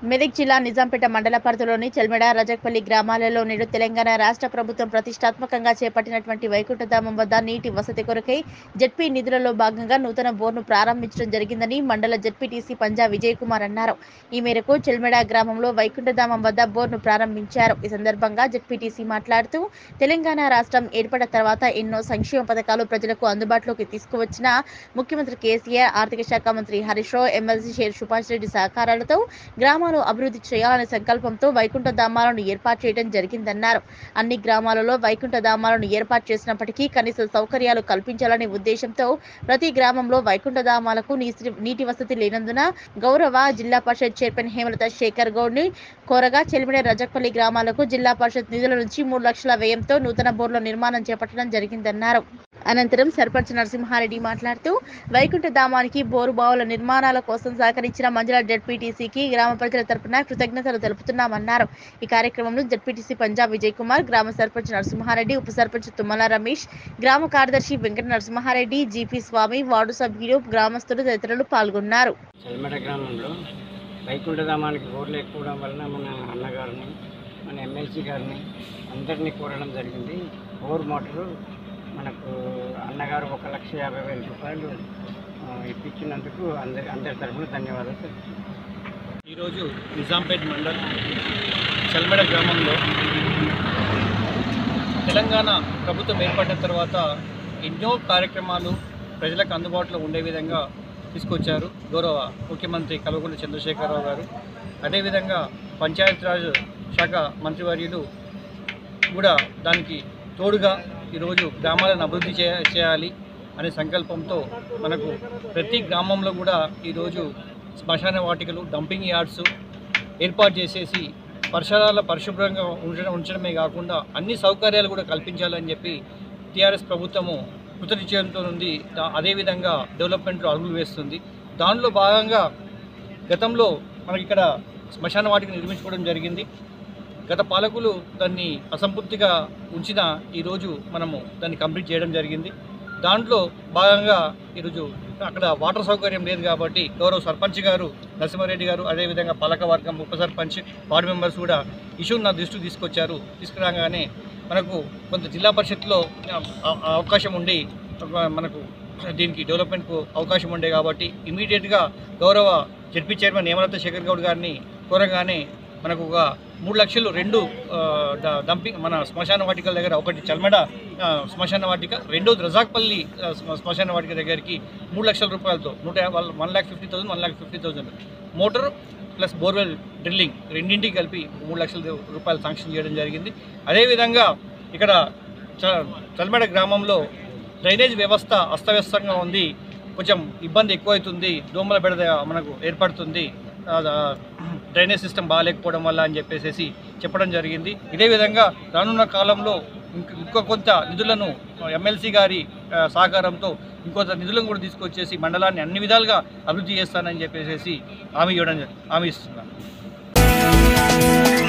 మెదక్ జిల్లా నిజాంపేట మండల పరిధిలోని చెల్మెడ రజక్పల్లి గ్రామాలలో నేడు తెలంగాణ రాష్ట్ర ప్రభుత్వం ప్రతిష్టాత్మకంగా చేపట్టినటువంటి వైకుంఠధామం వద్ద నీటి వసతి కొరకై జెడ్పీ నిధులలో భాగంగా నూతన బోర్ను ప్రారంభించడం జరిగిందని మండల జెడ్పీటీసీ పంజా విజయ్ కుమార్ అన్నారు ఈ మేరకు చెల్మెడ గ్రామంలో వైకుంఠధామం వద్ద బోర్ను ప్రారంభించారు ఈ సందర్భంగా జెడ్పీటీసీ మాట్లాడుతూ తెలంగాణ రాష్ట్రం ఏర్పడిన తర్వాత ఎన్నో సంక్షేమ పథకాలు ప్రజలకు అందుబాటులోకి తీసుకువచ్చిన ముఖ్యమంత్రి కేసీఆర్ ఆర్థిక శాఖ మంత్రి హరీష్ రావు ఎమ్మెల్సీ షేర్ సుభాష్ రెడ్డి సహకారాలతో గ్రామాలు అభివృద్ధి చేయాలనే సంకల్పంతో వైకుంఠ ధామాలను ఏర్పాటు చేయడం జరిగిందన్నారు అన్ని గ్రామాలలో వైకుంఠ ధామాలను ఏర్పాటు చేసినప్పటికీ కనీస సౌకర్యాలు కల్పించాలనే ఉద్దేశంతో ప్రతి గ్రామంలో వైకుంఠ ధామాలకు నీసి- నీటి వసతి లేనందున గౌరవ జిల్లా పరిషత్ చైర్మన్ హేమలత శేఖర్ గౌడ్ ని కోరగా చెలిమిడ రజక్పల్లి గ్రామాలకు జిల్లా పరిషత్ నిధుల నుంచి మూడు లక్షల వ్యయంతో నూతన బోర్ల నిర్మాణం చేపట్టడం జరిగిందన్నారు అనంతరం సర్పంచ్ నరసింహారెడ్డి మాట్లాడుతూ వైకుంఠ ధామానికి బోరు బావుల నిర్మాణాల కోసం సహకరించిన మంజుల జడ్పీటీసీకి గ్రామ ప్రజల తరపున కృతజ్ఞతలు తెలుపుతున్నామన్నారు ఈ కార్యక్రమంలో జడ్పీటీసీ పంజాబ్ విజయ్ కుమార్ గ్రామ సర్పంచ్ నరసింహారెడ్డి ఉప సర్పంచ్ తుమ్మల రమేష్ గ్రామ కార్యదర్శి వెంకట నరసింహారెడ్డి జీపీ స్వామి వార్డు సభ్యులు గ్రామస్తులు తదితరులు పాల్గొన్నారు చల్మట గ్రామంలో వైకుంఠధామానికి బోర్లు లేకపోవడం వలన మన అన్నగారిని మన ఎమ్మెల్సీ గారిని అందరినీ కోరడం జరిగింది బోర్ మోటారు మనకు అన్నగారు ఒక లక్ష యాభై వేల రూపాయలు ఆ, ఇప్పించినందుకు అందరి అందరి తరఫున ధన్యవాదాలు తెలుపుతున్నాను. ఈరోజు నిజాంపేట్ మండల్ చల్మెడ గ్రామంలో తెలంగాణ ప్రభుత్వం ఏర్పడిన తర్వాత ఎన్నో కార్యక్రమాలు ప్రజలకు అందుబాటులో ఉండే విధంగా తీసుకొచ్చారు గౌరవ ముఖ్యమంత్రి కల్వకుంట్ల చంద్రశేఖరరావు గారు అదేవిధంగా పంచాయతీరాజ్ శాఖ మంత్రివర్యులు కూడా దానికి తోడుగా ఈరోజు గ్రామాలను అభివృద్ధి చేయ చేయాలి అనే సంకల్పంతో మనకు ప్రతి గ్రామంలో కూడా ఈరోజు శ్మశాన వాటికలు డంపింగ్ యార్డ్స్ ఏర్పాటు చేసేసి పరిసరాల పరిశుభ్రంగా ఉంచడం ఉంచడమే కాకుండా అన్ని సౌకర్యాలు కూడా కల్పించాలని చెప్పి టీఆర్ఎస్ ప్రభుత్వము కృతనిశ్చయంతో ఉంది దా- అదేవిధంగా డెవలప్మెంట్లో అడుగులు వేస్తుంది దానిలో భాగంగా గతంలో మనకి ఇక్కడ శ్మశాన వాటిక నిర్మించుకోవడం జరిగింది గత పాలకులు దాన్ని అసంపూర్తిగా ఉంచిన ఈరోజు మనము దాన్ని కంప్లీట్ చేయడం జరిగింది దాంట్లో భాగంగా ఈరోజు అక్కడ వాటర్ సౌకర్యం లేదు కాబట్టి గౌరవ సర్పంచ్ గారు నరసింహారెడ్డి గారు అదేవిధంగా పాలక వర్గం ఉప సర్పంచ్ వార్డు మెంబర్స్ కూడా ఇష్యూని నా దృష్టికి తీసుకొచ్చారు తీసుకురాగానే మనకు కొంత జిల్లా పరిషత్లో ఆ, ఆ- అవకాశం ఉండి ఒక మనకు దీనికి డెవలప్మెంట్కు అవకాశం ఉండే కాబట్టి ఇమీడియట్గా గౌరవ జడ్పీ చైర్మన్ హేమలత శేఖర్ గౌడ్ గారిని కోరగానే మనకు ఒక మూడు లక్షలు రెండు ఆ, డ- డంపింగ్ మన శ్మశాన వాటికల దగ్గర ఒకటి చల్మడ ఆ, శ్మశాన వాటిక రెండోది రజాక్పల్లి ఆ, శ్మ- శ్మశాన వాటిక దగ్గరికి మూడు లక్షల రూపాయలతో నూట యాభై one lakh fifty thousand one lakh fifty thousand motor plus borewell drilling రెండింటికి కలిపి మూడు లక్షల రూపాయలు శాంక్షన్ చేయడం జరిగింది అదేవిధంగా ఇక్కడ చ చల్మడ గ్రామంలో డ్రైనేజ్ వ్యవస్థ అస్తవ్యస్తంగా ఉంది కొంచెం ఇబ్బంది ఎక్కువవుతుంది దోమల బెడద మనకు ఏర్పడుతుంది ఆ, ఆ, డ్రైనేజ్ సిస్టమ్ బాగాలేకపోవడం వల్ల అని చెప్పేసి చెప్పడం జరిగింది ఇదే విధంగా రానున్న కాలంలో ఇంక ఇంకో కొంత నిధులను ఎమ్మెల్సీ గారి ఆ, సహకారంతో ఇంకొంత నిధులను కూడా తీసుకొచ్చేసి మండలాన్ని అన్ని విధాలుగా అభివృద్ధి చేస్తానని చెప్పేసి హామీ ఇవ్వడం జరి- హామీ ఇస్తున్నాను